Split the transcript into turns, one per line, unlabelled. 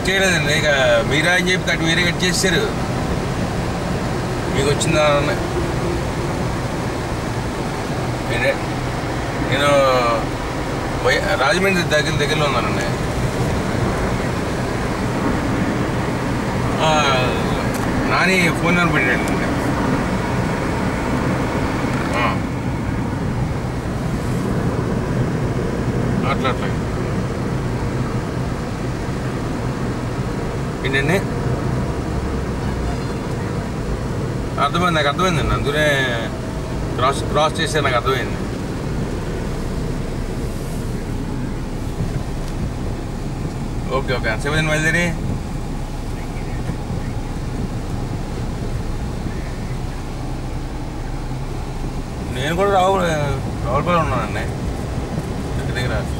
చేయలేదండి ఇక మీరా అని చెప్పి కట్ వేరే కట్ చేశారు మీకు వచ్చిందా అని ఏంటే? నేను వై- రాజమండ్రి దగ్గర దగ్గరలో ఉన్నానండి ఆ, నాని ఫోన్ నెంబర్ పెట్టాడండి ఆ. అట్లా అట్లా ఏంటండి అర్థమైంది నాకు అర్థమైందండి అందుకే క్రాస్ క్రాస్ చేస్తే నాకు అర్థమైంది ఓకే ఓకే ఎంతసేపు బయలుదేరి నేను కూడా రావు రావులపల్లి ఉన్నానండి దగ్గర దగ్గర